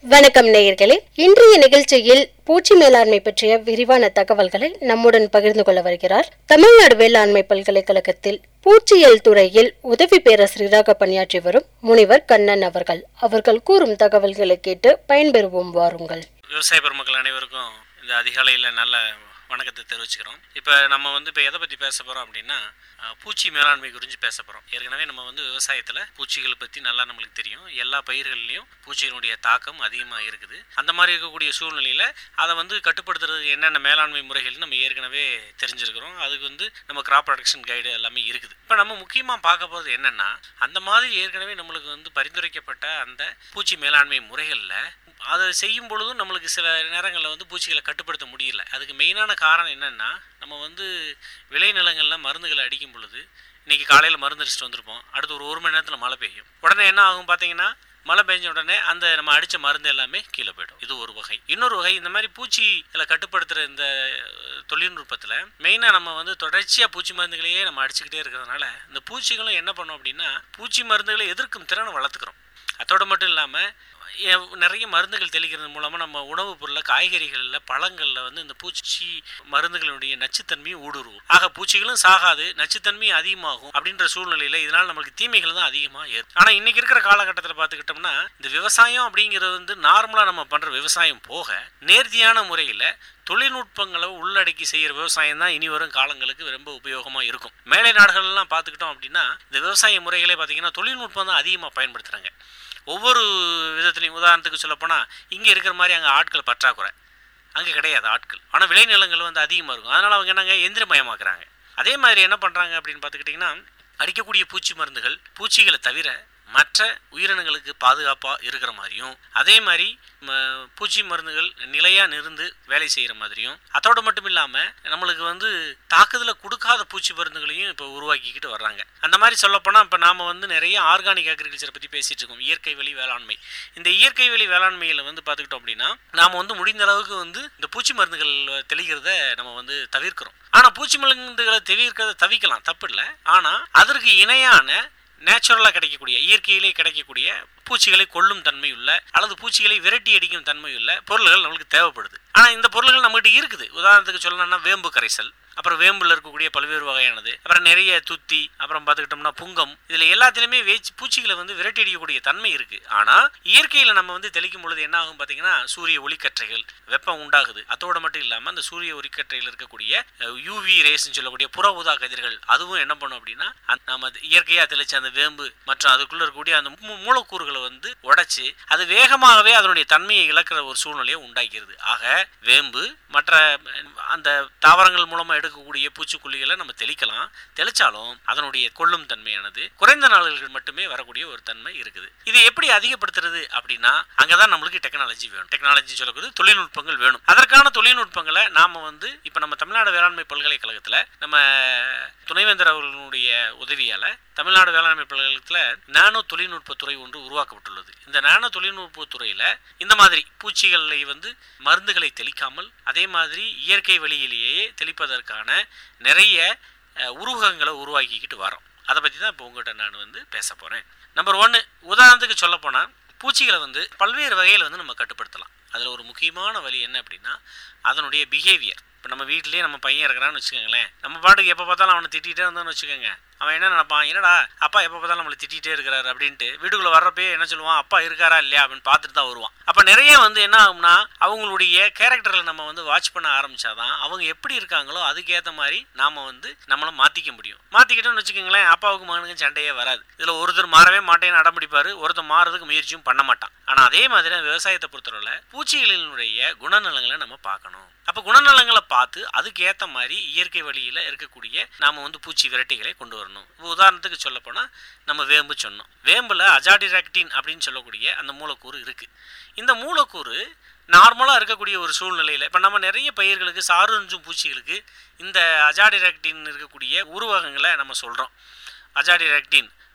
வணக்கம் நேயர்களே இன்றைய நிகழ்ச்சியில் பூச்சி மேலாண்மை பற்றிய விரிவான தகவல்களை நம்முடன் பகிர்ந்து கொள்ள வருகிறார் தமிழ்நாடு வேளாண்மை பல்கலைக்கழகத்தில் பூச்சியியல் துறையில் உதவி பேராசிரியராக பணியாற்றி வரும் முனிவர் கண்ணன் அவர்கள் அவர்கள் கூறும் தகவல்களை கேட்டு பயன்பெறுவோம் வாருங்கள் விவசாய பெருமக்கள் அனைவருக்கும் இந்த அதிகாலையில் நல்ல வணக்கத்தை தெரிவிச்சுக்கிறோம் இப்போ நம்ம வந்து இப்போ எதை பற்றி பேச போகிறோம் அப்படின்னா அஹ், பூச்சி மேலாண்மை குறித்து பேச போகிறோம் ஏற்கனவே நம்ம வந்து விவசாயத்தில் பூச்சிகளை பற்றி நல்லா நம்மளுக்கு தெரியும் எல்லா பயிர்கள்லையும் பூச்சிகளுடைய தாக்கம் அதிகமாக இருக்குது அந்த மாதிரி இருக்கக்கூடிய சூழ்நிலையில் அதை வந்து கட்டுப்படுத்துறதுக்கு என்னென்ன மேலாண்மை முறைகள் நம்ம ஏற்கனவே தெரிஞ்சிருக்கிறோம் அதுக்கு வந்து நம்ம கிராப் ப்ரொடக்ஷன் கைடு எல்லாமே இருக்குது இப்போ நம்ம முக்கியமாக பார்க்க போகிறது என்னென்னா அந்த மாதிரி ஏற்கனவே நம்மளுக்கு வந்து பரிந்துரைக்கப்பட்ட அந்த பூச்சி மேலாண்மை முறைகளில் அதை செய்யும் பொழுதும் நம்மளுக்கு சில நேரங்களில் வந்து பூச்சிகளை கட்டுப்படுத்த முடியல அதுக்கு மெயினான காரணம் என்னென்னா நம்ம வந்து விளைநிலங்களில் மருந்துகளை அடிக்கும் பொழுது இன்றைக்கி காலையில் மருந்து அடிச்சுட்டு வந்திருப்போம் அடுத்து ஒரு ஒரு மணி நேரத்தில் மழை பெய்யும் உடனே என்ன ஆகும் பார்த்தீங்கன்னா மழை பெஞ்ச உடனே அந்த நம்ம அடித்த மருந்து எல்லாமே கீழே போயிடும் இது ஒரு வகை இன்னொரு வகை இந்த மாதிரி பூச்சிகளை கட்டுப்படுத்துகிற இந்த அஹ், தொழில்நுட்பத்தில் மெயினாக நம்ம வந்து தொடர்ச்சியாக பூச்சி மருந்துகளையே நம்ம அடிச்சுக்கிட்டே இருக்கிறதுனால இந்த பூச்சிகளும் என்ன பண்ணோம் அப்படின்னா பூச்சி மருந்துகளை எதிர்க்கும் திறனை வளர்த்துக்கிறோம் அதோடு மட்டும் இல்லாமல் நிறைய மருந்துகள் தெளிக்கிறது மூலமாக நம்ம உணவுப் பொருளில் காய்கறிகளில் பழங்களில் வந்து இந்த பூச்சி மருந்துகளுடைய நச்சுத்தன்மையும் ஊடுருவும் ஆக பூச்சிகளும் சாகாது நச்சுத்தன்மையும் அதிகமாகும் அப்படின்ற சூழ்நிலையில் இதனால் நம்மளுக்கு தீமைகள் தான் அதிகமாக ஏற்படும் ஆனால் இன்றைக்கி இருக்கிற காலகட்டத்தில் பார்த்துக்கிட்டோம்னா இந்த விவசாயம் அப்படிங்கிறது வந்து நார்மலாக நம்ம பண்ணுற விவசாயம் போக நேர்த்தியான முறையில் தொழில்நுட்பங்களை உள்ளடக்கி செய்கிற விவசாயம் தான் இனி வரும் காலங்களுக்கு ரொம்ப உபயோகமாக இருக்கும் மேலை நாடுகள்லாம் பார்த்துக்கிட்டோம் அப்படின்னா இந்த விவசாய முறைகளே பார்த்தீங்கன்னா தொழில்நுட்பம் தான் அதிகமாக பயன்படுத்துகிறாங்க ஒவ்வொரு விதத்துலையும் உதாரணத்துக்கு சொல்லப்போனால் இங்கே இருக்கிற மாதிரி அங்கே ஆட்கள் பற்றாக்குறை அங்கே கிடையாது ஆட்கள் ஆனால் விளைநிலங்கள் வந்து அதிகமாக இருக்கும் அதனால் அவங்க என்னங்க எந்திரமயமாக்குறாங்க அதே மாதிரி என்ன பண்ணுறாங்க அப்படின்னு பார்த்துக்கிட்டிங்கன்னா அடிக்கக்கூடிய பூச்சி மருந்துகள் பூச்சிகளை தவிர மற்ற உயிரினங்களுக்கு பாதுகாப்பாக இருக்கிற மாதிரியும் அதே மாதிரி ம, பூச்சி மருந்துகள் நிலையாக நிருந்து வேலை செய்கிற மாதிரியும் அதோடு மட்டும் இல்லாமல் நம்மளுக்கு வந்து தாக்குதலை கொடுக்காத பூச்சி மருந்துகளையும் இப்போ உருவாக்கிக்கிட்டு வர்றாங்க அந்த மாதிரி சொல்லப்போனால் இப்போ நாம் வந்து நிறைய ஆர்கானிக் அக்ரிகல்ச்சரை பற்றி பேசிகிட்டு இருக்கோம் இயற்கை வழி வேளாண்மை இந்த இயற்கை வழி வேளாண்மையில் வந்து பார்த்துக்கிட்டோம் அப்படின்னா நாம் வந்து முடிந்த அளவுக்கு வந்து இந்த பூச்சி மருந்துகள் தெளிக்கிறத நம்ம வந்து தவிர்க்கிறோம் ஆனால் பூச்சி மருந்துகளை தவிர்க்கிறத தவிக்கலாம் தப்பு இல்லை ஆனால் அதற்கு இணையான நேச்சுரலாக கிடைக்கக்கூடிய இயற்கையிலே கிடைக்கக்கூடிய பூச்சிகளை கொல்லும் தன்மையுள்ள அல்லது பூச்சிகளை விரட்டி அடிக்கும் தன்மையுள்ள பொருள்கள் நம்மளுக்கு தேவைப்படுது ஆனால் இந்த பொருள்கள் நம்மகிட்ட இருக்குது உதாரணத்துக்கு சொல்லணும்னா வேம்பு கரைசல் அப்புறம் வேம்புல இருக்கக்கூடிய பல்வேறு வகையானது அப்புறம் நிறைய துத்தி அப்புறம் பார்த்துக்கிட்டோம்னா புங்கம் இதில் எல்லாத்துலேயுமே வேச்சு பூச்சிகளை வந்து விரட்டி அடிக்கக்கூடிய தன்மை இருக்குது ஆனால் இயற்கையில் நம்ம வந்து தெளிக்கும் பொழுது என்ன ஆகும் பார்த்தீங்கன்னா சூரிய ஒளிக்கற்றைகள் வெப்பம் உண்டாகுது அதோடு மட்டும் இல்லாமல் அந்த சூரிய ஒளிக்கற்றையில் இருக்கக்கூடிய யூவி ரேஸ்ன்னு சொல்லக்கூடிய புற ஊதா கதிர்கள் அதுவும் என்ன பண்ணும் அப்படின்னா அந்த நம்ம இயற்கையாக தெளிச்ச அந்த வேம்பு மற்றும் அதுக்குள்ளே இருக்கக்கூடிய அந்த மூ- மூலக்கூறுகளை வந்து உடைச்சு அது வேகமாகவே அதனுடைய தன்மையை இழக்கிற ஒரு சூழ்நிலையை உண்டாக்கிறது ஆக வேம்பு மற்ற அஹ், அந்த தாவரங்கள் மூலமாக எடுக்கக்கூடிய பூச்சிக்கொல்லிகளை நம்ம தெளிக்கலாம் தெளிச்சாலும் அதனுடைய கொல்லும் தன்மையானது குறைந்த நாள்கள் மட்டுமே வரக்கூடிய ஒரு தன்மை இருக்குது இதை எப்படி அதிகப்படுத்துறது அப்படின்னா அங்கதான் நம்மளுக்கு டெக்னாலஜி வேணும் டெக்னாலஜி சொல்லக்கூடிய தொழில்நுட்பங்கள் வேணும் அதற்கான தொழில்நுட்பங்களை நாம வந்து இப்போ நம்ம தமிழ்நாடு வேளாண்மை பல்கலைக்கழகத்தில் நம்ம துணைவேந்தர் அவர்களுடைய உதவியால தமிழ்நாடு வேளாண்மை பல்கலைக்கழகத்தில் நானோ தொழில்நுட்பத்துறை ஒன்று உருவாக்கப்பட்டுள்ளது இந்த நானோ தொழில்நுட்பத்துறையில் இந்த மாதிரி பூச்சிகளை வந்து மருந்துகளை தெளிக்காமல் அதே மாதிரி இயற்கை வழியிலேயே தெளிப்பதற்கான நிறைய அஹ், உருவகங்களை உருவாக்கிக்கிட்டு வரோம் அதை பற்றி தான் இப்போ உங்கள்கிட்ட நான் வந்து பேச போகிறேன் நம்பர் ஒன்று உதாரணத்துக்கு சொல்லப்போனால் பூச்சிகளை வந்து பல்வேறு வகையில் வந்து நம்ம கட்டுப்படுத்தலாம் அதில் ஒரு முக்கியமான வழி என்ன அப்படின்னா அதனுடைய பிஹேவியர் இப்போ நம்ம வீட்டிலேயே நம்ம பையன் இருக்கிறான்னு வச்சுக்கோங்களேன் நம்ம பாட்டுக்கு எப்போ பார்த்தாலும் அவனை திட்டிகிட்டே இருந்தான்னு வச்சுக்கோங்க அவன் என்ன நினைப்பான் என்னடா அப்பா எப்போ பார்த்தாலும் நம்மளை திட்டிகிட்டே இருக்கிறாரு அப்படின்ட்டு வீட்டுக்குள்ளே வர்றப்பே என்ன சொல்லுவான் அப்பா இருக்காரா இல்லையா அப்படின்னு பார்த்துட்டு தான் வருவான் அப்போ நிறைய வந்து என்ன ஆகும்னா அவங்களுடைய கேரக்டரில் நம்ம வந்து வாட்ச் பண்ண ஆரம்பிச்சாதான் அவங்க எப்படி இருக்காங்களோ அதுக்கேற்ற மாதிரி நாம் வந்து நம்மளை மாற்றிக்க முடியும் மாற்றிக்கிட்டோம்னு வச்சுக்கோங்களேன் அப்பாவுக்கு மகனுக்கும் சண்டையே வராது இதில் ஒருத்தர் மாறவே மாட்டேன்னு அடம்பிடிப்பார் ஒருத்தர் மாறதுக்கு முயற்சியும் பண்ண மாட்டான் ஆனால் அதே மாதிரி தான் விவசாயத்தை பொறுத்தவரையில் பூச்சிகளினுடைய குணநலங்களை நம்ம பார்க்கணும் அப்போ குணநலங்களை பார்த்து அதுக்கு ஏற்ற மாதிரி இயற்கை வழியில் இருக்கக்கூடிய நாம் வந்து பூச்சி விரட்டிகளை கொண்டு வரணும் இப்போ உதாரணத்துக்கு சொல்லப்போனால் நம்ம வேம்பு சொன்னோம் வேம்பில் அஜாடிராக்டின் அப்படின்னு சொல்லக்கூடிய அந்த மூலக்கூறு இருக்குது இந்த மூலக்கூறு நார்மலாக இருக்கக்கூடிய ஒரு சூழ்நிலையில் இப்போ நம்ம நிறைய பயிர்களுக்கு சாருஞ்சும் பூச்சிகளுக்கு இந்த அஜாடிராக்டின் இருக்கக்கூடிய உருவகங்களை நம்ம சொல்கிறோம் அஜாடிராக்டின்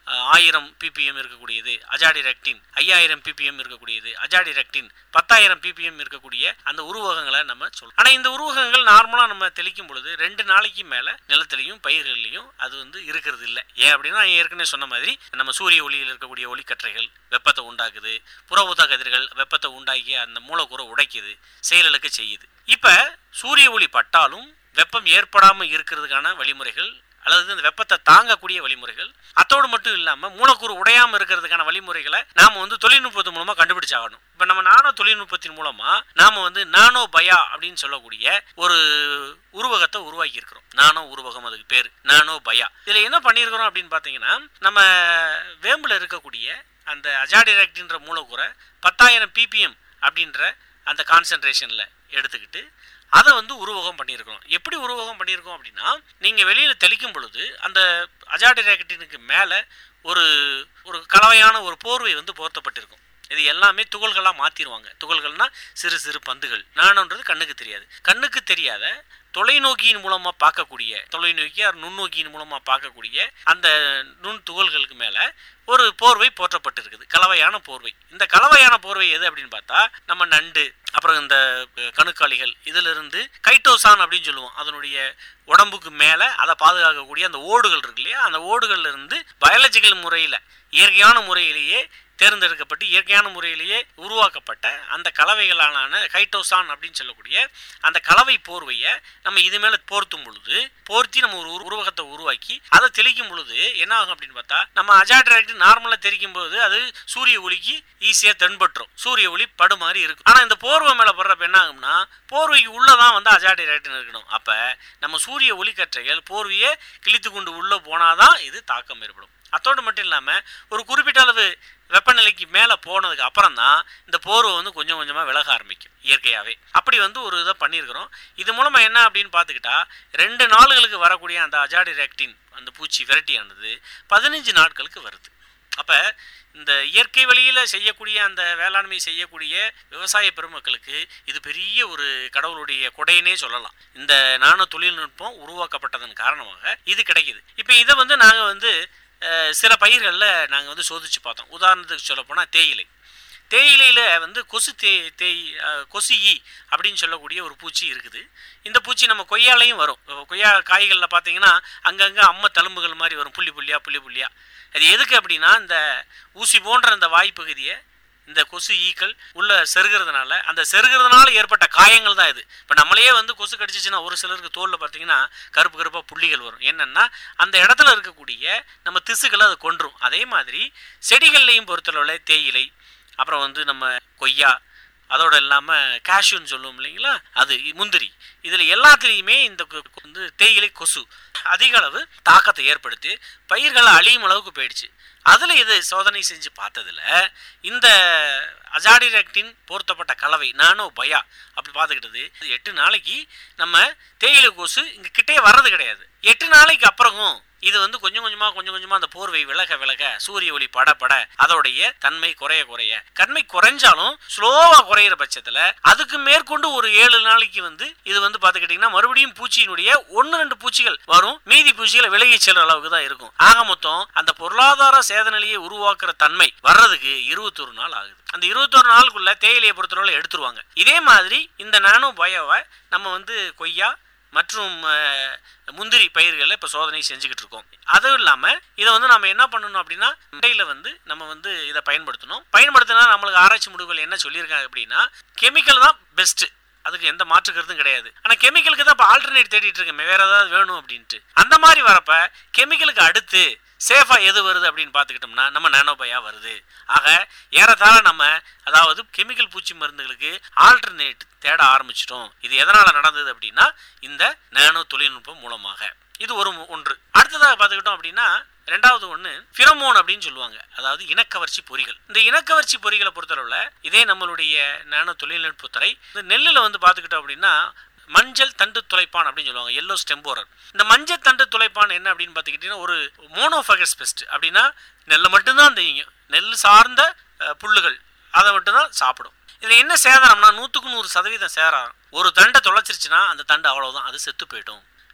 அஹ், ஆயிரம் பிபிஎம் இருக்கக்கூடியது அஜாடி ரெக்டின் ஐயாயிரம் பிபிஎம் இருக்கக்கூடியது அஜாடி ரெக்டின் பத்தாயிரம் பிபிஎம் இருக்கக்கூடிய அந்த உருவகங்களை நம்ம சொல்றோம் ஆனால் இந்த உருவகங்கள் நார்மலாக நம்ம தெளிக்கும் பொழுது ரெண்டு நாளைக்கு மேலே நிலத்திலையும் பயிர்கள்லையும் அது வந்து இருக்கிறது இல்லை ஏன் அப்படின்னா நான் ஏற்கனவே சொன்ன மாதிரி நம்ம சூரிய ஒளியில் இருக்கக்கூடிய ஒளிக்கற்றைகள் வெப்பத்தை உண்டாக்குது புற ஊதா கதிர்கள் வெப்பத்தை உண்டாக்கி அந்த மூலக்கூறை உடைக்குது செயலுக்கு செய்யுது இப்போ சூரிய ஒளி பட்டாலும் வெப்பம் ஏற்படாமல் இருக்கிறதுக்கான வழிமுறைகள் அல்லது இந்த வெப்பத்தை தாங்கக்கூடிய வழிமுறைகள் அத்தோடு மட்டும் இல்லாமல் மூலக்கூறு உடையாமல் இருக்கிறதுக்கான வழிமுறைகளை நாம் வந்து தொழில்நுட்பத்தின் மூலமாக கண்டுபிடிச்சாகணும் இப்போ நம்ம நானோ தொழில்நுட்பத்தின் மூலமாக நாம் வந்து நானோ பயா அப்படின்னு சொல்லக்கூடிய ஒரு உருவகத்தை உருவாக்கி இருக்கிறோம் நானோ உருவகம் அதுக்கு பேர் நானோ பயா இதில் என்ன பண்ணியிருக்கிறோம் அப்படின்னு பார்த்தீங்கன்னா நம்ம வேம்பில் இருக்கக்கூடிய அந்த அஜாடிராக்டின்ற மூலக்கூறை பத்தாயிரம் பிபிஎம் அப்படின்ற அந்த கான்சன்ட்ரேஷனில் எடுத்துக்கிட்டு அதை வந்து உருவகம் பண்ணியிருக்கிறோம் எப்படி உருவகம் பண்ணியிருக்கோம் அப்படின்னா நீங்கள் வெளியில் தெளிக்கும் பொழுது அந்த அஜாடிராக்டினுக்கு மேலே ஒரு ஒரு கலவையான ஒரு போர்வை வந்து போர்த்தப்பட்டிருக்கும் இது எல்லாமே துகள்களாக மாற்றிடுவாங்க துகள்கள்னா சிறு சிறு பந்துகள் நானோன்றது கண்ணுக்கு தெரியாது கண்ணுக்கு தெரியாத தொலைநோக்கியின் மூலமாக பார்க்கக்கூடிய தொலைநோக்கி அது நுண்ணோக்கியின் மூலமாக பார்க்கக்கூடிய அந்த நுண் துகள்களுக்கு மேலே ஒரு போர்வை போற்றப்பட்டிருக்குது கலவையான போர்வை இந்த கலவையான போர்வை எது அப்படின்னு பார்த்தா நம்ம நண்டு அப்புறம் இந்த அஹ், கணுக்காலிகள் இதிலிருந்து கைட்டோசான் அப்படின்னு சொல்லுவோம் அதனுடைய உடம்புக்கு மேலே அதை பாதுகாக்கக்கூடிய அந்த ஓடுகள் இருக்கு இல்லையா அந்த ஓடுகள்ல இருந்து பயாலஜிக்கல் முறையில் இயற்கையான முறையிலேயே தேர்ந்தெடுக்கப்பட்டு இயற்கையான முறையிலேயே உருவாக்கப்பட்ட அந்த கலவைகளான கைட்டோசான் அப்படின்னு சொல்லக்கூடிய அந்த கலவை போர்வையை நம்ம இது மேலே போர்த்தும் பொழுது போர்த்தி நம்ம ஒரு உரு- உருவகத்தை உருவாக்கி அதை தெளிக்கும் பொழுது என்ன ஆகும் அப்படின்னு பார்த்தா நம்ம அஜாட்ராக்ட் நார்மலாக தெளிக்கும் போது அது சூரிய ஒளிக்கு ஈஸியாக தென்பட்டுரும் சூரிய ஒளி படு மாதிரி இருக்கும் ஆனால் இந்த போர்வை மேலே படுறப்ப என்ன ஆகும்னா போர்வைக்கு உள்ளே தான் வந்து அஜாட்ராக்ட்னு இருக்கணும் அப்போ நம்ம சூரிய ஒளிக்கற்றைகள் போர்வையை கிழித்து கொண்டு உள்ளே போனாதான் இது தாக்கம் ஏற்படும் அத்தோடு மட்டும் இல்லாமல் ஒரு குறிப்பிட்ட அளவு வெப்பநிலைக்கு மேலே போனதுக்கு அப்புறம் தான் இந்த போர்வை வந்து கொஞ்சம் கொஞ்சமாக விலக ஆரம்பிக்கும் இயற்கையாகவே அப்படி வந்து ஒரு இதை பண்ணியிருக்கிறோம் இது மூலமாக என்ன அப்படின்னு பார்த்துக்கிட்டா ரெண்டு நாளுகளுக்கு வரக்கூடிய அந்த அஜாடி ரெக்டின் அந்த பூச்சி வெரைட்டியானது பதினஞ்சு நாட்களுக்கு வருது அப்போ இந்த இயற்கை வழியில் செய்யக்கூடிய அந்த வேளாண்மை செய்யக்கூடிய விவசாய பெருமக்களுக்கு இது பெரிய ஒரு கடவுளுடைய கொடையினே சொல்லலாம் இந்த நானோ தொழில்நுட்பம் உருவாக்கப்பட்டதன் காரணமாக இது கிடைக்குது இப்போ இதை வந்து நாங்கள் வந்து அஹ், சில பயிர்களில் நாங்கள் வந்து சோதிச்சு பார்த்தோம் உதாரணத்துக்கு சொல்லப்போனால் தேயிலை தேயிலையில் வந்து கொசு தே தேய் அஹ், கொசு ஈ அப்படின்னு சொல்லக்கூடிய ஒரு பூச்சி இருக்குது இந்த பூச்சி நம்ம கொய்யாலையும் வரும் இப்ப கொய்யா காய்களில் பார்த்தீங்கன்னா அங்கங்கே அம்மை தழும்புகள் மாதிரி வரும் புள்ளி புள்ளியா புள்ளி புள்ளியா அது எதுக்கு அப்படின்னா இந்த ஊசி போன்ற அந்த வாய்ப்பகுதியை இந்த கொசு ஈக்கள் உள்ள செருகிறதுனால அந்த செருகிறதுனால ஏற்பட்ட காயங்கள் தான் இது இப்போ நம்மளையே வந்து கொசு கடிச்சிச்சுன்னா ஒரு சிலருக்கு தோலில் பார்த்தீங்கன்னா கருப்பு கருப்பாக புள்ளிகள் வரும் என்னென்னா அந்த இடத்துல இருக்கக்கூடிய நம்ம திசுக்களை அது கொன்றும் அதே மாதிரி செடிகள்லையும் பொறுத்தளவில் தேயிலை அப்புறம் வந்து நம்ம கொய்யா அதோட இல்லாமல் கேஷ்யூன்னு சொல்லுவோம் இல்லைங்களா அது இ- முந்திரி இதில் எல்லாத்துலேயுமே இந்த கொ- கொ- வந்து தேயிலை கொசு அதிக அளவு தாக்கத்தை ஏற்படுத்தி பயிர்களை அழியும் அளவுக்கு போயிடுச்சு அதில் இது சோதனை செஞ்சு பார்த்ததுல இந்த அஜாடிரெக்டின் பொருத்தப்பட்ட கலவை நானோ பயா அப்படி பார்த்துக்கிட்டது இது எட்டு நாளைக்கு நம்ம தேயிலை கொசு இங்கே கிட்டே வர்றது கிடையாது எட்டு நாளைக்கு அப்புறமும் இது வந்து கொஞ்சம் கொஞ்சமா கொஞ்சம் கொஞ்சமா அந்த போர்வை விலக விலக சூரிய ஒளி பட பட அதோடைய தன்மை குறைய குறைய தன்மை குறைஞ்சாலும் ஸ்லோவா குறையிற பட்சத்துல அதுக்கு மேற்கொண்டு ஒரு ஏழு நாளைக்கு வந்து இது வந்து பாத்துக்கிட்டீங்கன்னா மறுபடியும் பூச்சியினுடைய ஒன்னு ரெண்டு பூச்சிகள் வரும் மீதி பூச்சிகளை விலகி செல்ற அளவுக்கு தான் இருக்கும் ஆக மொத்தம் அந்த பொருளாதார சேத நிலையை உருவாக்குற தன்மை வர்றதுக்கு இருபத்தொரு நாள் ஆகுது அந்த இருபத்தொரு நாளுக்குள்ள தேயிலையை பொறுத்தவரை எடுத்துருவாங்க இதே மாதிரி இந்த நானோ பயோவை நம்ம வந்து கொய்யா மற்றும் அஹ், முந்திரி பயிர்களில் இப்போ சோதனை செஞ்சுக்கிட்டு இருக்கோம் அதுவும் இல்லாமல் இதை வந்து நம்ம என்ன பண்ணணும் அப்படின்னா இடையில வந்து நம்ம வந்து இதை பயன்படுத்தணும் பயன்படுத்தினா நம்மளுக்கு ஆராய்ச்சி முடிவுகள் என்ன சொல்லியிருக்காங்க அப்படின்னா கெமிக்கல் தான் பெஸ்ட்டு அதுக்கு எந்த மாற்று கருத்தும் கிடையாது ஆனால் கெமிக்கலுக்கு தான் இப்போ ஆல்டர்னேட் தேடிட்டு இருக்கேன் வேற ஏதாவது வேணும் அப்படின்ட்டு அந்த மாதிரி வரப்ப கெமிக்கலுக்கு அடுத்து சேஃபாக எது வருது அப்படின்னு பார்த்துக்கிட்டோம்னா நம்ம நானோபயா வருது ஆக ஏறத்தாழ நம்ம அதாவது கெமிக்கல் பூச்சி மருந்துகளுக்கு ஆல்டர்னேட் தேட ஆரம்பிச்சிட்டோம் இது எதனால் நடந்தது அப்படின்னா இந்த நானோ தொழில்நுட்பம் மூலமாக இது ஒரு மு- ஒன்று அடுத்ததாக பார்த்துக்கிட்டோம் அப்படின்னா ரெண்டாவது ஒன்று ஃபிரமோன் அப்படின்னு சொல்லுவாங்க அதாவது இனக்கவர்ச்சி பொறிகள் இந்த இனக்கவர்ச்சி பொறிகளை பொறுத்தளவில் இதே நம்மளுடைய நானோ தொழில்நுட்பத்துறை இந்த நெல்லில் வந்து பார்த்துக்கிட்டோம் அப்படின்னா மஞ்சள் தண்டு துளைப்பான் அப்படின்னு சொல்லுவாங்க எல்லோ ஸ்டெம்போரர் இந்த மஞ்சள் தண்டு துளைப்பான் என்ன அப்படின்னு பார்த்துக்கிட்டிங்கன்னா ஒரு மோனோஃபகஸ் பெஸ்ட் அப்படின்னா நெல்லை மட்டும்தான் தெரியும் நெல் சார்ந்த அஹ், புல்லுகள் அதை மட்டும்தான் சாப்பிடும் இதில் என்ன சேதாரம்னா நூற்றுக்கு நூறு சதவீதம் சேதாரம் ஒரு தண்டை தொலைச்சிருச்சுன்னா அந்த தண்டு அவ்வளவுதான் அது செத்து போயிடும்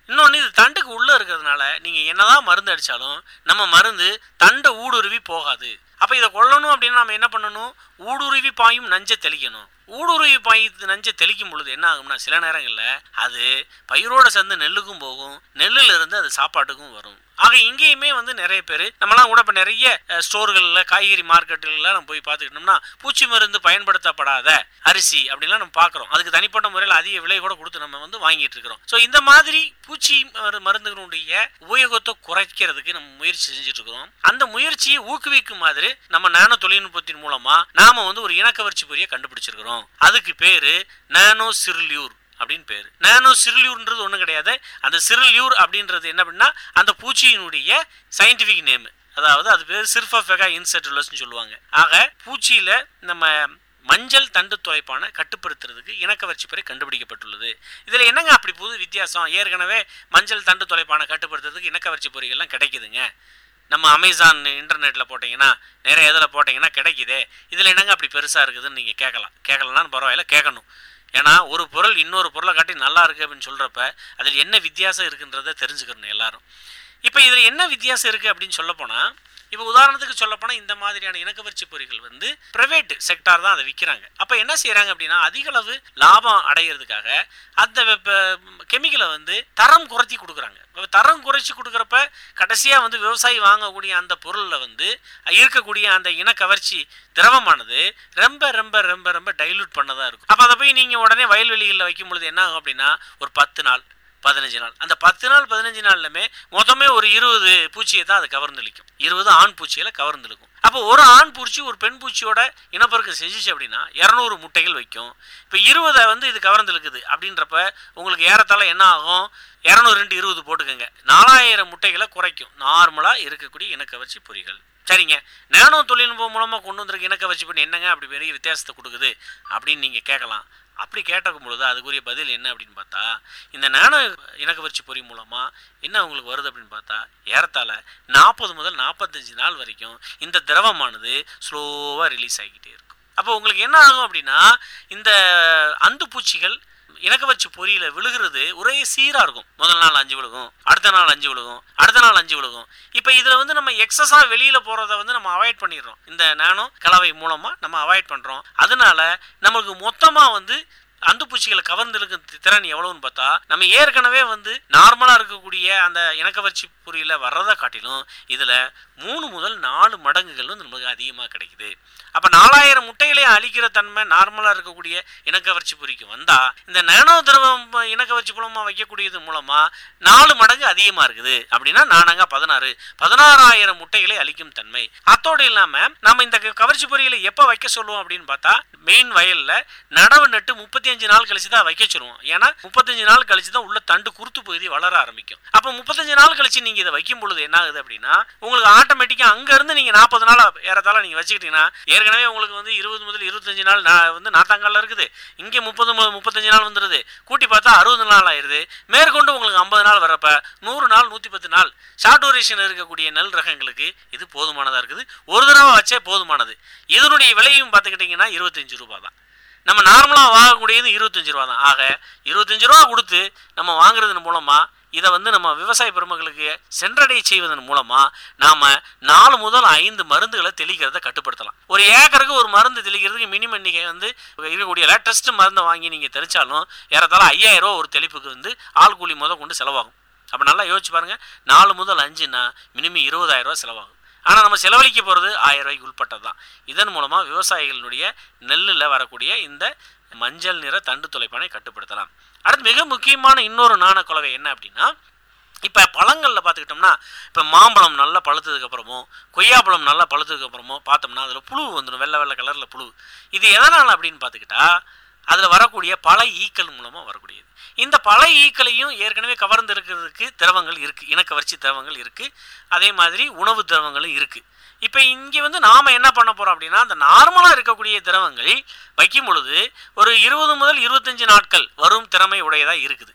இன்னொன்று இது தண்டுக்கு உள்ளே இருக்கிறதுனால நீங்கள் என்னதான் மருந்து அடித்தாலும் நம்ம மருந்து தண்டை ஊடுருவி போகாது அப்போ இதை கொல்லணும் அப்படின்னா நம்ம என்ன பண்ணணும் ஊடுருவி பாயும் நஞ்சை தெளிக்கணும் ஊடுருவி பாய் நஞ்சை தெளிக்கும் பொழுது என்ன ஆகும்னா சில நேரங்களில் அது பயிரோட சேர்ந்து நெல்லுக்கும் போகும் நெல்லுல இருந்து அது சாப்பாட்டுக்கும் வரும் ஆக இங்கேயுமே வந்து நிறைய பேர் நம்மலாம் கூட இப்போ நிறைய ஸ்டோர்களில் காய்கறி மார்க்கெட்டுகளில் நம்ம போய் பார்த்துக்கிட்டோம்னா பூச்சி மருந்து பயன்படுத்தப்படாத அரிசி அப்படின்லாம் நம்ம பார்க்குறோம் அதுக்கு தனிப்பட்ட முறையில் அதிக விலை கூட கொடுத்து நம்ம வந்து வாங்கிட்டு இருக்கிறோம் ஸோ இந்த மாதிரி பூச்சி மரு- மருந்துகளுடைய உபயோகத்தை குறைக்கிறதுக்கு நம்ம முயற்சி செஞ்சுட்டு இருக்கிறோம் அந்த முயற்சியை ஊக்குவிக்கும் மாதிரி நம்ம நானோ தொழில்நுட்பத்தின் மூலமா நாம வந்து ஒரு இனக்கவர்ச்சி பொறியை கண்டுபிடிச்சிருக்கிறோம் அதுக்கு பேரு நானோ சிறுலியூர் அப்படின்னு பேர் நானோ சிறுலியூர்ன்றது ஒன்றும் கிடையாது அந்த சிறுலியூர் அப்படின்றது என்ன அப்படின்னா அந்த பூச்சியினுடைய சயின்டிஃபிக் நேம் அதாவது அது பேர் சிர்ஃபெகா இன்செட்டுலஸ்னு சொல்லுவாங்க ஆக பூச்சியில நம்ம மஞ்சள் தண்டு துளைப்பான கட்டுப்படுத்துறதுக்கு இணக்கவர்ச்சி பெறை கண்டுபிடிக்கப்பட்டுள்ளது இதில் என்னங்க அப்படி புது வித்தியாசம் ஏற்கனவே மஞ்சள் தண்டு துளைப்பான கட்டுப்படுத்துறதுக்கு இணக்கவர்ச்சி பொறிகள்லாம் கிடைக்குதுங்க நம்ம அமேசான் இன்டர்நெட்டில் போட்டிங்கன்னா நிறைய இதில் போட்டிங்கன்னா கிடைக்குதே இதில் என்னங்க அப்படி பெருசாக இருக்குதுன்னு நீங்கள் கேட்கலாம் கேட்கலனாலும் பரவாயில்ல கேட்கணும் ஏன்னா ஒரு பொருள் இன்னொரு பொருளை காட்டி நல்லா இருக்கு அப்படின்னு சொல்கிறப்ப அதில் என்ன வித்தியாசம் இருக்குன்றதை தெரிஞ்சுக்கணும் எல்லாரும் இப்போ இதில் என்ன வித்தியாசம் இருக்குது அப்படின்னு சொல்ல போனால் இப்போ உதாரணத்துக்கு சொல்ல போனால் இந்த மாதிரியான இணக்கவர்ச்சி பொறிகள் வந்து பிரைவேட் செக்டார் தான் அதை விற்கிறாங்க அப்போ என்ன செய்கிறாங்க அப்படின்னா அதிக அளவு லாபம் அடையிறதுக்காக அந்த கெமிக்கலை வந்து தரம் குறைச்சி கொடுக்குறாங்க இப்ப தரம் குறைச்சி கொடுக்குறப்ப கடைசியாக வந்து விவசாயி வாங்கக்கூடிய அந்த பொருளில் வந்து இருக்கக்கூடிய அந்த இனக்கவர்ச்சி திரவமானது ரொம்ப ரொம்ப ரொம்ப ரொம்ப டைலூட் பண்ணதாக இருக்கும் அப்போ அதை போய் நீங்கள் உடனே வயல்வெளிகளில் வைக்கும் பொழுது என்ன ஆகும் அப்படின்னா ஒரு பத்து நாள் பதினஞ்சு நாள் அந்த பத்து நாள் பதினஞ்சு நாள்லுமே மொத்தமே ஒரு இருபது பூச்சியை தான் அது கவர்ந்தளிக்கும் இருபது ஆண் பூச்சிகளை கவர்ந்தெழுக்கும் அப்போ ஒரு ஆண் பூச்சி ஒரு பெண் பூச்சியோட இனப்பெருக்கம் செஞ்சுச்சு அப்படின்னா இரநூறு முட்டைகள் வைக்கும் இப்போ இருபதை வந்து இது கவர்ந்தெழுக்குது அப்படின்றப்ப உங்களுக்கு ஏறத்தாழ என்ன ஆகும் இரநூறு ரெண்டு இருபது போட்டுக்கோங்க நாலாயிரம் முட்டைகளை குறைக்கும் நார்மலாக இருக்கக்கூடிய இனக்கவர்ச்சி பொறிகள் சரிங்க நானோ தொழில்நுட்பம் மூலமாக கொண்டு வந்திருக்க இணக்கவர்ச்சி பண்ணி என்னங்க அப்படி பெரிய வித்தியாசத்தை கொடுக்குது அப்படின்னு நீங்கள் கேட்கலாம் அப்படி கேட்டக்கும் பொழுது அதுக்குரிய பதில் என்ன அப்படின்னு பார்த்தா இந்த நானோ இணக்கவர்ச்சி பொறி மூலமாக என்ன உங்களுக்கு வருது அப்படின்னு பார்த்தா ஏறத்தாழ நாற்பது முதல் நாற்பத்தஞ்சு நாள் வரைக்கும் இந்த திரவமானது ஸ்லோவாக ரிலீஸ் ஆகிக்கிட்டே இருக்கும் அப்போ உங்களுக்கு என்ன ஆகும் அப்படின்னா இந்த அந்து பூச்சிகள் இணக்கவர்ச்சி பொறியில விழுகிறது ஒரே சீராக இருக்கும் முதல் நாள் அஞ்சு விழுகும் அடுத்த நாள் அஞ்சு விழுகும் அடுத்த நாள் அஞ்சு விழுகும் இப்போ இதில் வந்து நம்ம எக்ஸஸாக வெளியில் போகிறத வந்து நம்ம அவாய்ட் பண்ணிடுறோம் இந்த நானோ கலவை மூலமாக நம்ம அவாய்ட் பண்ணுறோம் அதனால நமக்கு மொத்தமாக வந்து அந்து பூச்சிகளை கவர்ந்தெழுக்கும் தி- திறன் எவ்வளவுன்னு பார்த்தா நம்ம ஏற்கனவே வந்து நார்மலாக இருக்கக்கூடிய அந்த இணக்கவர்ச்சி பொறியில வர்றதை காட்டிலும் இதில் மூணு முதல் நாலு மடங்குகள் வந்து நமக்கு அதிகமாக கிடைக்குது அப்போ நாலாயிரம் முட்டைகளை அழிக்கிற தன்மை நார்மலாக இருக்கக்கூடிய இணக்கவர்ச்சி பொறிக்கு வந்தால் இந்த நானோ திரவம் இணக்கவர்ச்சி மூலமாக வைக்கக்கூடியது மூலமாக நாலு மடங்கு அதிகமாக இருக்குது அப்படின்னா நானாங்க பதினாறு பதினாறாயிரம் முட்டைகளை அழிக்கும் தன்மை அத்தோடு இல்லாமல் நம்ம இந்த க- கவர்ச்சி பொறிகளை எப்போ வைக்க சொல்லுவோம் அப்படின்னு பார்த்தா மெயின் வயலில் நடவு நட்டு முப்பத்தி அஞ்சு நாள் கழிச்சு தான் வைக்க சொல்லுவோம் ஏன்னா முப்பத்தஞ்சு நாள் கழிச்சு தான் உள்ள தண்டு குருத்து பகுதி வளர ஆரம்பிக்கும் அப்போ முப்பத்தஞ்சு நாள் கழிச்சு நீங்கள் இதை வைக்கும் பொழுது என்ன ஆகுது அப்படின்னா உங்களுக்கு ஆட்டோமேட்டிக்காக அங்கேருந்து நீங்கள் நாற்பது நாள் ஏறத்தாழ நீங்கள் வச்சுக்கிட்டீங்கன்னா ஏற்கனவே உங்களுக்கு வந்து இருபது முதல் இருபத்தஞ்சு நாள் நா- வந்து நாத்தாங்காலில் இருக்குது இங்கே முப்பது மு- முப்பத்தஞ்சு நாள் வந்துடுது கூட்டி பார்த்தா அறுபது நாள் ஆயிடுது மேற்கொண்டு உங்களுக்கு ஐம்பது நாள் வரப்ப நூறு நாள் நூற்றி பத்து நாள் ஷார்ட் டூரேஷன் இருக்கக்கூடிய நெல் ரகங்களுக்கு இது போதுமானதாக இருக்குது ஒரு தடவை வச்சே போதுமானது இதனுடைய விலையும் பார்த்துக்கிட்டிங்கன்னா இருபத்தஞ்சு ரூபாய் தான் நம்ம நார்மலாக வாங்கக்கூடியது இருபத்தஞ்சு ரூபா தான் ஆக இருபத்தஞ்சு ரூபா கொடுத்து நம்ம வாங்குறதன் மூலமாக இதை வந்து நம்ம விவசாய பெருமக்களுக்கு சென்றடை செய்வதன் மூலமாக நாம் நாலு முதல் ஐந்து மருந்துகளை தெளிக்கிறதை கட்டுப்படுத்தலாம் ஒரு ஏக்கருக்கு ஒரு மருந்து தெளிக்கிறதுக்கு மினிமம் நீங்கள் வந்து இருக்கக்கூடிய லேட்டஸ்ட் மருந்தை வாங்கி நீங்கள் தெளித்தாலும் ஏறத்தாழ ஐயாயிரம் ரூபா ஒரு தெளிப்புக்கு வந்து ஆள் கூலி முத கொண்டு செலவாகும் அப்போ நல்லா யோசிச்சு பாருங்கள் நாலு முதல் அஞ்சுன்னா மினிமம் இருபதாயிரம் ரூபா செலவாகும் ஆனால் நம்ம செலவழிக்க போகிறது ஆயிரம் ரூபாய்க்கு உட்பட்டது தான் இதன் மூலமாக விவசாயிகளுடைய நெல்லில் வரக்கூடிய இந்த மஞ்சள் நிற தண்டு துளைப்பானை கட்டுப்படுத்தலாம் அடுத்து மிக முக்கியமான இன்னொரு நாணக்குலவை என்ன அப்படின்னா இப்போ பழங்களில் பார்த்துக்கிட்டோம்னா இப்போ மாம்பழம் நல்லா பழுத்ததுக்கப்புறமோ கொய்யாப்பழம் நல்லா பழுத்ததுக்கப்புறமோ பார்த்தோம்னா அதில் புழு வந்துடும் வெள்ளை வெள்ளை கலரில் புழு இது எதனால் அப்படின்னு பார்த்துக்கிட்டா அதில் வரக்கூடிய பல ஈக்கள் மூலமாக வரக்கூடியது இந்த பல ஈக்களையும் ஏற்கனவே கவர்ந்து இருக்கிறதுக்கு திரவங்கள் இருக்குது இனக்கவர்ச்சி திரவங்கள் இருக்குது அதே மாதிரி உணவு திரவங்களும் இருக்குது இப்போ இங்கே வந்து நாம் என்ன பண்ண போகிறோம் அப்படின்னா அந்த நார்மலாக இருக்கக்கூடிய திரவங்கள் வைக்கும் பொழுது ஒரு இருபது முதல் இருபத்தஞ்சு நாட்கள் வரும் திறமை உடையதாக இருக்குது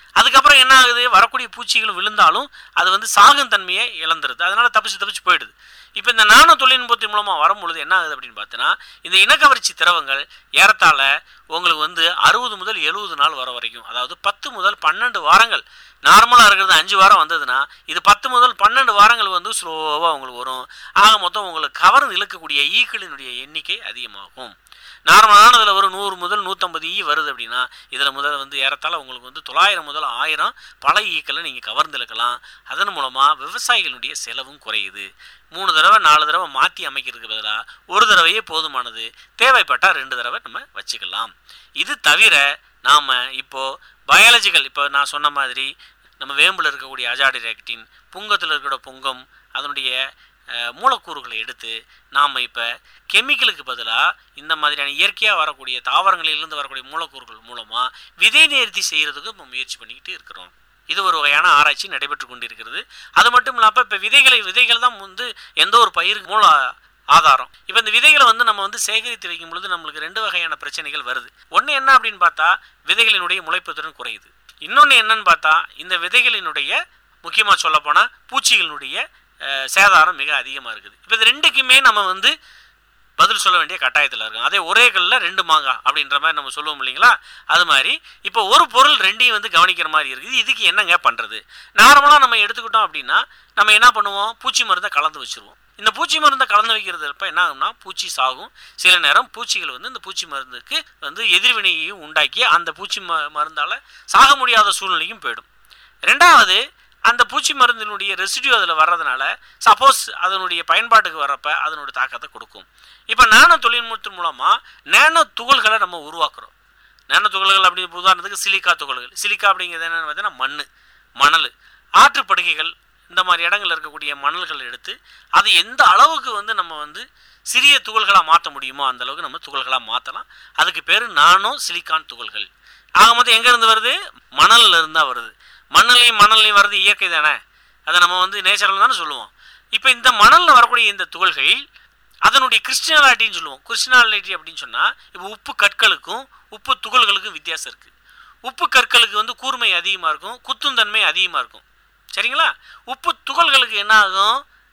அதுக்கப்புறம் என்ன ஆகுது வரக்கூடிய பூச்சிகள் விழுந்தாலும் அது வந்து சாகும் தன்மையை இழந்துருது அதனால தப்பிச்சு தப்பிச்சு போயிடுது இப்போ இந்த நானோ தொழில்நுட்பத்தின் மூலமாக வரும்பொழுது என்ன ஆகுது அப்படின்னு பார்த்தீங்கன்னா இந்த இனக்கவர்ச்சி திரவங்கள் ஏறத்தாழ உங்களுக்கு வந்து அறுபது முதல் எழுபது நாள் வர வரைக்கும் அதாவது பத்து முதல் பன்னெண்டு வாரங்கள் நார்மலாக இருக்கிறது அஞ்சு வாரம் வந்ததுன்னா இது பத்து முதல் பன்னெண்டு வாரங்கள் வந்து ஸ்லோவாக உங்களுக்கு வரும் ஆக மொத்தம் உங்களுக்கு கவர்ந்து இழுக்கக்கூடிய ஈக்களினுடைய எண்ணிக்கை அதிகமாகும் நார்மலானதில் ஒரு நூறு முதல் நூற்றம்பது ஈ வருது அப்படின்னா இதில் முதல் வந்து ஏறத்தாழ உங்களுக்கு வந்து தொள்ளாயிரம் முதல் ஆயிரம் பல ஈக்களை நீங்கள் கவர்ந்து இழுக்கலாம் அதன் மூலமாக விவசாயிகளுடைய செலவும் குறையுது மூணு தடவை நாலு தடவை மாற்றி அமைக்கிறதுக்கு பதிலாக ஒரு தடவையே போதுமானது தேவைப்பட்டால் ரெண்டு தடவை நம்ம வச்சுக்கலாம் இது தவிர நாம் இப்போது பயாலஜிக்கல் இப்போ நான் சொன்ன மாதிரி நம்ம வேம்பில் இருக்கக்கூடிய அஜாடி ரெக்டின் புங்கத்தில் இருக்கிற புங்கம் அதனுடைய அஹ், மூலக்கூறுகளை எடுத்து நாம் இப்போ கெமிக்கலுக்கு பதிலாக இந்த மாதிரியான இயற்கையாக வரக்கூடிய தாவரங்களிலிருந்து வரக்கூடிய மூலக்கூறுகள் மூலமாக விதை நேர்த்தி செய்கிறதுக்கு நம்ம முயற்சி பண்ணிக்கிட்டு இருக்கிறோம் இது ஒரு வகையான ஆராய்ச்சி நடைபெற்று கொண்டிருக்கிறது அது மட்டும் இல்லாமல் இப்போ விதைகளை விதைகள் தான் வந்து எந்த ஒரு பயிருக்கு மூல ஆதாரம் இப்போ இந்த விதைகளை வந்து நம்ம வந்து சேகரித்து வைக்கும் பொழுது நம்மளுக்கு ரெண்டு வகையான பிரச்சனைகள் வருது ஒன்று என்ன அப்படின்னு பார்த்தா விதைகளினுடைய முளைப்புத்திறன் குறையுது இன்னொன்று என்னன்னு பார்த்தா இந்த விதைகளினுடைய முக்கியமாக சொல்லப்போனால் பூச்சிகளினுடைய அஹ், சேதாரம் மிக அதிகமாக இருக்குது இப்போ இது ரெண்டுக்குமே நம்ம வந்து பதில் சொல்ல வேண்டிய கட்டாயத்தில் இருக்கும் அதே ஒரே கல்லில் ரெண்டு மாங்காய் அப்படின்ற மாதிரி நம்ம சொல்லுவோம் இல்லைங்களா அது மாதிரி இப்போ ஒரு பொருள் ரெண்டையும் வந்து கவனிக்கிற மாதிரி இருக்குது இதுக்கு என்னங்க பண்ணுறது நார்மலாக நம்ம எடுத்துக்கிட்டோம் அப்படின்னா நம்ம என்ன பண்ணுவோம் பூச்சி மருந்தை கலந்து வச்சுருவோம் இந்த பூச்சி மருந்தை கலந்து வைக்கிறதுப்ப என்ன ஆகும்னா பூச்சி சாகும் சில நேரம் பூச்சிகள் வந்து இந்த பூச்சி மருந்துக்கு வந்து எதிர்வினையையும் உண்டாக்கி அந்த பூச்சி ம மருந்தால் சாக முடியாத சூழ்நிலையும் போயிடும் ரெண்டாவது அந்த பூச்சி மருந்தினுடைய ரெசிடியூ அதில் வர்றதுனால சப்போஸ் அதனுடைய பயன்பாட்டுக்கு வர்றப்ப அதனுடைய தாக்கத்தை கொடுக்கும் இப்போ நானோ தொழில்நுட்பத்தின் மூலமாக நேனோ துகள்களை நம்ம உருவாக்குறோம் நேனோ துகள்கள் அப்படி உதாரணத்துக்கு சிலிக்கா துகள்கள் சிலிக்கா அப்படிங்கிறது என்னென்னு பார்த்தீங்கன்னா மண் மணல் ஆற்றுப்படுகைகள் இந்த மாதிரி இடங்கள்ல இருக்கக்கூடிய மணல்களை எடுத்து அது எந்த அளவுக்கு வந்து நம்ம வந்து சிறிய துகள்களாக மாற்ற முடியுமோ அந்த அளவுக்கு நம்ம துகள்களாக மாற்றலாம் அதுக்கு பேர் நானோ சிலிக்கான் துகள்கள் ஆக மொத்தம் எங்கேருந்து வருது மணல்ல இருந்தா வருது மணல்லையும் மணல்லையும் வர்றது இயற்கை தானே அதை நம்ம வந்து நேச்சுரல் தானே சொல்லுவோம் இப்போ இந்த மணலில் வரக்கூடிய இந்த துகள்கள் அதனுடைய கிறிஸ்டினாலிட்டின்னு சொல்லுவோம் கிறிஸ்டினாலிட்டி அப்படின்னு சொன்னால் இப்போ உப்பு கற்களுக்கும் உப்பு துகள்களுக்கும் வித்தியாசம் இருக்குது உப்பு கற்களுக்கு வந்து கூர்மை அதிகமாக இருக்கும் குத்துந்தன்மை அதிகமாக இருக்கும் சரிங்களா உப்பு துகள்களுக்கு என்ன ஆகும்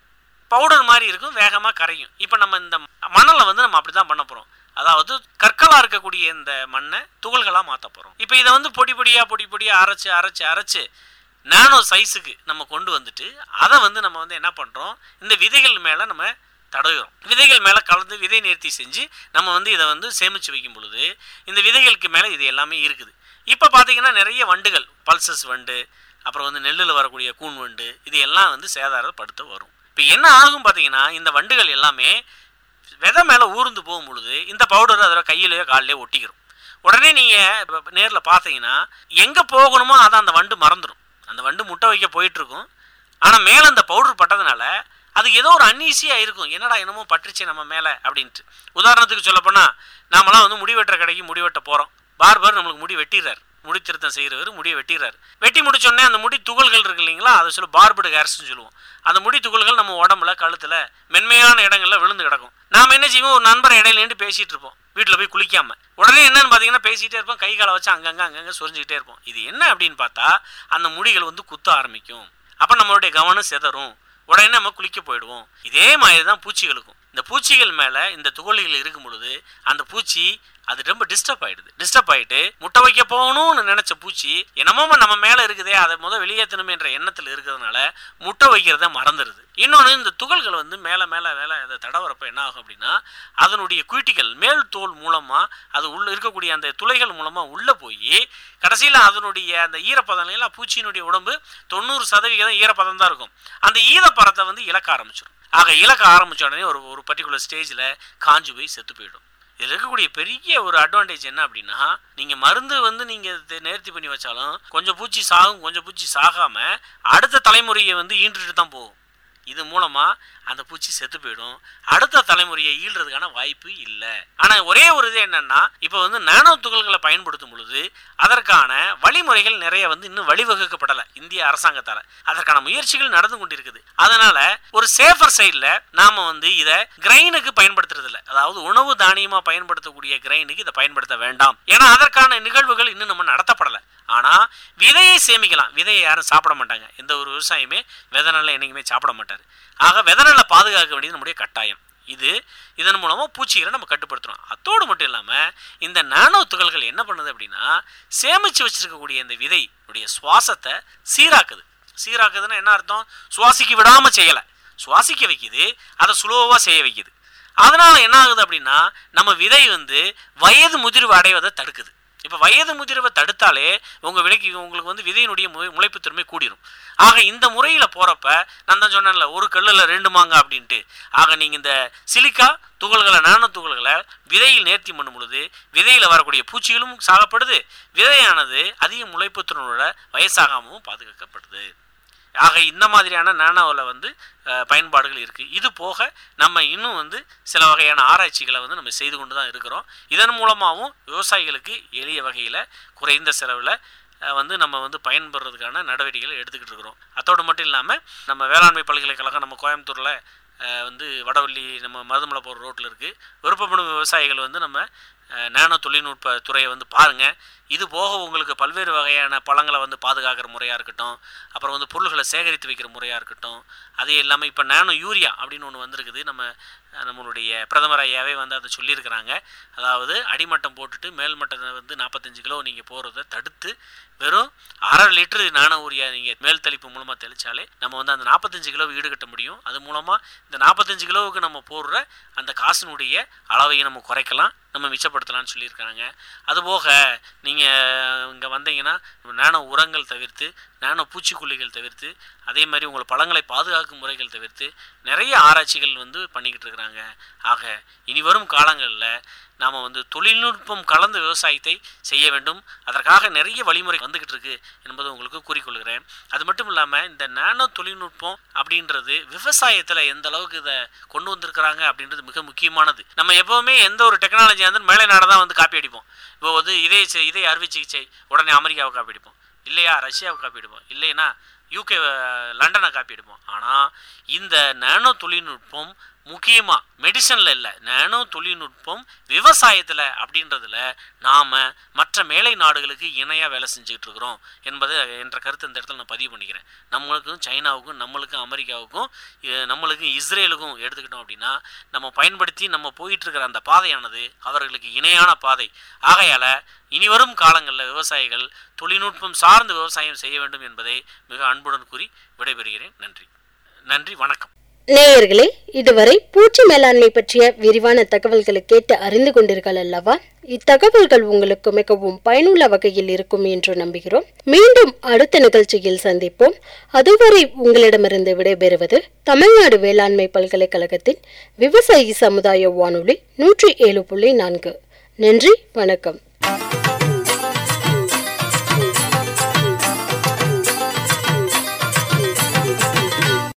பவுடர் மாதிரி இருக்கும் வேகமாக கரையும் இப்போ நம்ம இந்த மணலை வந்து நம்ம அப்படி தான் பண்ண போகிறோம் அதாவது கற்களாக இருக்கக்கூடிய இந்த மண்ணை துகள்களாக மாற்ற போகிறோம் இப்போ இதை வந்து பொடி பொடியாக பொடி பொடியாக அரைச்சு அரைச்சு அரைச்சு நானோ சைஸுக்கு நம்ம கொண்டு வந்துட்டு அதை வந்து நம்ம வந்து என்ன பண்ணுறோம் இந்த விதைகள் மேலே நம்ம தடவுகிறோம் விதைகள் மேலே கலந்து விதை நேர்த்தி செஞ்சு நம்ம வந்து இதை வந்து சேமித்து வைக்கும் பொழுது இந்த விதைகளுக்கு மேலே இது எல்லாமே இருக்குது இப்போ பார்த்தீங்கன்னா நிறைய வண்டுகள் பல்சஸ் வண்டு அப்புறம் வந்து நெல்லில் வரக்கூடிய கூன் வண்டு இது எல்லாம் வந்து சேதாரப்படுத்த வரும் இப்போ என்ன ஆகும் பார்த்தீங்கன்னா இந்த வண்டுகள் எல்லாமே விதை மேலே ஊர்ந்து போகும் பொழுது இந்த பவுடர் அதில் கையிலையோ காலிலையோ ஒட்டிக்கிறோம் உடனே நீங்கள் நேரில் பார்த்தீங்கன்னா எங்கே போகணுமோ அதை அந்த வண்டு மறந்துடும் அந்த வண்டு முட்டை வைக்க போயிட்டுருக்கும் ஆனால் மேலே அந்த பவுடர் பட்டதுனால அது ஏதோ ஒரு அன்ஈஸியாக இருக்கும் என்னடா என்னமோ பட்டுருச்சு நம்ம மேலே அப்படின்ட்டு உதாரணத்துக்கு சொல்லப்போனால் நாமெல்லாம் வந்து முடி வெட்டுற கடைக்கு முடி வெட்ட போகிறோம் பார்பர் நம்மளுக்கு முடி வெட்டிடுறாரு முடி திருத்தம் செய்கிறவர் முடியை வெட்டிடுறாரு வெட்டி முடிச்சோடனே அந்த முடி துகள்கள் இருக்கு இல்லைங்களா அதை சொல்ல பார்படு ஹேர்ஸ்னு சொல்லுவோம் அந்த முடி துகள்கள் நம்ம உடம்புல கழுத்தில் மென்மையான இடங்கள்ல விழுந்து கிடக்கும் நாம என்ன செய்வோம் ஒரு நண்பர் இடையில நின்று பேசிட்டு இருப்போம் வீட்டில் போய் குளிக்காம உடனே என்னன்னு பார்த்தீங்கன்னா பேசிகிட்டே இருப்போம் கை காலை வச்சு அங்கங்கே அங்கங்கே சொரிஞ்சுக்கிட்டே இருப்போம் இது என்ன அப்படின்னு பார்த்தா அந்த முடிகள் வந்து குத்த ஆரம்பிக்கும் அப்போ நம்மளுடைய கவனம் சிதறும் உடனே நம்ம குளிக்க போயிடுவோம் இதே மாதிரி தான் பூச்சிகளுக்கும் இந்த பூச்சிகள் மேலே இந்த துகள்கள் இருக்கும் பொழுது அந்த பூச்சி அது ரொம்ப டிஸ்டர்ப் ஆயிடுது டிஸ்டர்ப் ஆயிட்டு முட்டை வைக்க போகணும்னு நினைச்ச பூச்சி என்னமோ நம்ம மேலே இருக்குதே அதை முத வெளியேற்றணுமே என்ற எண்ணத்தில் இருக்கிறதுனால முட்டை வைக்கிறத மறந்துடுது இன்னொன்று இந்த துகள்கள் வந்து மேலே மேலே மேலே அதை தடவரப்ப என்ன ஆகும் அப்படின்னா அதனுடைய குயிட்டிகள் மேல் தோல் மூலமாக அது உள்ள இருக்கக்கூடிய அந்த துளைகள் மூலமாக உள்ளே போய் கடைசியில் அதனுடைய அந்த ஈரப்பதம் இல்லைங்களா பூச்சியினுடைய உடம்பு தொண்ணூறு சதவிகிதம் ஈரப்பதம் தான் இருக்கும் அந்த ஈரப்பதத்தை வந்து இழக்க ஆரம்பிச்சிடும் ஆக இழக்க ஆரம்பிச்ச உடனே ஒரு ஒரு பர்டிகுலர் ஸ்டேஜில் காஞ்சு போய் செத்து போயிடும் இதில் இருக்கக்கூடிய பெரிய ஒரு அட்வான்டேஜ் என்ன அப்படின்னா நீங்கள் மருந்து வந்து நீங்கள் நேர்த்தி பண்ணி வச்சாலும் கொஞ்சம் பூச்சி சாகும் கொஞ்சம் பூச்சி சாகாமல் அடுத்த தலைமுறையை வந்து ஈண்டுட்டு தான் போகும் இது மூலமாக அந்த பூச்சி செத்து போயிடும் அடுத்த தலைமுறையை ஈழ்றதுக்கான வாய்ப்பு இல்லை ஆனால் ஒரே ஒரு இது என்னன்னா இப்போ வந்து நானோ துகள்களை பயன்படுத்தும் பொழுது அதற்கான வழிமுறைகள் நிறைய வந்து இன்னும் வழிவகுக்கப்படலை இந்திய அரசாங்கத்தால் அதற்கான முயற்சிகள் நடந்து கொண்டிருக்குது அதனால ஒரு ஒரு சேஃபர் சைடில் நாம் வந்து இதை கிரைனுக்கு பயன்படுத்துறது இல்லை அதாவது உணவு தானியமாக பயன்படுத்தக்கூடிய கிரைனுக்கு இதை பயன்படுத்த வேண்டாம் ஏன்னா அதற்கான நிகழ்வுகள் இன்னும் நம்ம நடத்தப்படலை ஆனால் விதையை சேமிக்கலாம் விதையை யாரும் சாப்பிட மாட்டாங்க எந்த ஒரு விவசாயியுமே விதை நெல்லை என்னைக்குமே சாப்பிட மாட்டார் ஆக விதை நெல்லை பாதுகாக்க வேண்டியது நம்முடைய கட்டாயம் இது இதன் மூலமாக பூச்சிகளை நம்ம கட்டுப்படுத்துகிறோம் அத்தோடு மட்டும் இல்லாமல் இந்த நானோ துகள்கள் என்ன பண்ணுது அப்படின்னா சேமித்து வச்சிருக்கக்கூடிய இந்த விதை உடைய சுவாசத்தை சீராக்குது சீராக்குதுன்னா என்ன அர்த்தம் சுவாசிக்க விடாமல் செய்யலை சுவாசிக்க வைக்குது அதை சுலோவாக செய்ய வைக்குது அதனால் என்ன ஆகுது அப்படின்னா நம்ம விதை வந்து வயது முதிர்வு அடைவதை தடுக்குது இப்போ வயது முதிர்வை தடுத்தாலே உங்கள் விலைக்கு உங்களுக்கு வந்து விதையினுடைய மு முளைப்பு திறமை கூடிரும் ஆக இந்த முறையில் போகிறப்ப நான் தான் சொன்னேன்ல ஒரு கல்லில் ரெண்டு மாங்காய் அப்படின்ட்டு ஆக நீங்கள் இந்த சிலிக்கா துகள்களை நானோ துகள்களை விதையில் நேர்த்தி பண்ணும் பொழுது விதையில் வரக்கூடிய பூச்சிகளும் சாகப்படுது விதையானது அதிக முளைப்பு திறனோட வயசாகாமவும் பாதுகாக்கப்படுது ஆக இந்த மாதிரியான நானோவில் வந்து அஹ், பயன்பாடுகள் இருக்குது இது போக நம்ம இன்னும் வந்து சில வகையான ஆராய்ச்சிகளை வந்து நம்ம செய்து கொண்டு தான் இருக்கிறோம் இதன் மூலமாகவும் விவசாயிகளுக்கு எளிய வகையில் குறைந்த செலவில் வந்து நம்ம வந்து பயன்படுறதுக்கான நடவடிக்கைகளை எடுத்துக்கிட்டு இருக்கிறோம் அத்தோடு மட்டும் இல்லாமல் நம்ம வேளாண்மை பல்கலைக்கழகம் நம்ம கோயம்புத்தூரில் அஹ், வந்து வடவள்ளி நம்ம மருதமலை போகிற ரோட்டில் இருக்குது விருப்பப்படும் விவசாயிகள் வந்து நம்ம அஹ், நானோ தொழில்நுட்ப துறையை வந்து பாருங்கள் இது போக உங்களுக்கு பல்வேறு வகையான பழங்களை வந்து பாதுகாக்கிற முறையாக இருக்கட்டும் அப்புறம் வந்து பொருள்களை சேகரித்து வைக்கிற முறையாக இருக்கட்டும் அது இல்லாமல் இப்போ நானோ யூரியா அப்படின்னு ஒன்று வந்திருக்குது நம்ம அஹ், நம்மளுடைய பிரதமர் ஐயாவே வந்து அதை சொல்லியிருக்கிறாங்க அதாவது அடிமட்டம் போட்டுட்டு மேல் மட்டத்தை வந்து நாற்பத்தஞ்சு கிலோ நீங்கள் போகிறத தடுத்து வெறும் அரை லிட்டரு நானோ யூரியா நீங்கள் மேல் தெளிப்பு மூலமாக தெளித்தாலே நம்ம வந்து அந்த நாற்பத்தஞ்சு கிலோ ஈடுகட்ட முடியும் அது மூலமாக இந்த நாற்பத்தஞ்சு கிலோவுக்கு நம்ம போடுற அந்த காசினுடைய அளவையை நம்ம குறைக்கலாம் நம்ம மிச்சப்படுத்தலாம்னு சொல்லியிருக்காங்க அதுபோக நீங்கள் இங்கே வந்தீங்கன்னா நானோ உரங்கள் தவிர்த்து நானோ பூச்சிக்கொல்லிகள் தவிர்த்து அதே மாதிரி உங்களை பழங்களை பாதுகாக்கும் முறைகள் தவிர்த்து நிறைய ஆராய்ச்சிகள் வந்து பண்ணிக்கிட்டு இருக்கிறாங்க ஆக இனி வரும் காலங்களில் நாம் வந்து தொழில்நுட்பம் கலந்த விவசாயத்தை செய்ய வேண்டும் அதற்காக நிறைய வழிமுறை வந்துக்கிட்டு இருக்கு என்பதை உங்களுக்கு கூறிக்கொள்கிறேன் அது மட்டும் இல்லாமல் இந்த நானோ தொழில்நுட்பம் அப்படின்றது விவசாயத்தில் எந்த அளவுக்கு இதை கொண்டு வந்திருக்கிறாங்க அப்படின்றது மிக முக்கியமானது நம்ம எப்போவுமே எந்த ஒரு டெக்னாலஜி வந்து மேலை நாடை தான் வந்து காப்பி அடிப்போம் இப்போ வந்து இதய சி- இதய அறுவை சிகிச்சை உடனே அமெரிக்காவை காப்பி அடிப்போம் இல்லையா ரஷ்யாவை காப்பி அடிப்போம் இல்லைன்னா யூகே லண்டனை காப்பி அடிப்போம் ஆனால் இந்த நானோ தொழில்நுட்பம் முக்கியமாக மெடிசனில் இல்லை நானோ தொழில்நுட்பம் விவசாயத்தில் அப்படின்றதுல நாம் மற்ற மேலை நாடுகளுக்கு இணையாக வேலை செஞ்சுக்கிட்டு இருக்கிறோம் என்பது என்ற கருத்து இந்த இடத்துல நான் பதிவு பண்ணிக்கிறேன் நம்மளுக்கும் சைனாவுக்கும் நம்மளுக்கும் அமெரிக்காவுக்கும் இ- நம்மளுக்கும் இஸ்ரேலுக்கும் எடுத்துக்கிட்டோம் அப்படின்னா நம்ம பயன்படுத்தி நம்ம போயிட்டு இருக்கிற அந்த பாதையானது அவர்களுக்கு இணையான பாதை ஆகையால் இனி வரும் காலங்களில் விவசாயிகள் தொழில்நுட்பம் சார்ந்து விவசாயம் செய்ய வேண்டும் என்பதை மிக அன்புடன் கூறி விடைபெறுகிறேன் நன்றி நன்றி வணக்கம் நேயர்களே இதுவரை பூச்சி மேலாண்மை பற்றிய விரிவான தகவல்களை கேட்டு அறிந்து கொண்டீர்கள் அல்லவா இத்தகவல்கள் உங்களுக்கு மிகவும் பயனுள்ள வகையில் இருக்கும் என்று நம்புகிறோம் மீண்டும் அடுத்த நிகழ்ச்சியில் சந்திப்போம் அதுவரை உங்களிடமிருந்து விடைபெறுவது தமிழ்நாடு வேளாண்மை பல்கலைக்கழகத்தின் விவசாயி சமுதாய வானொலி நூற்றி ஏழு புள்ளி நான்கு நன்றி வணக்கம்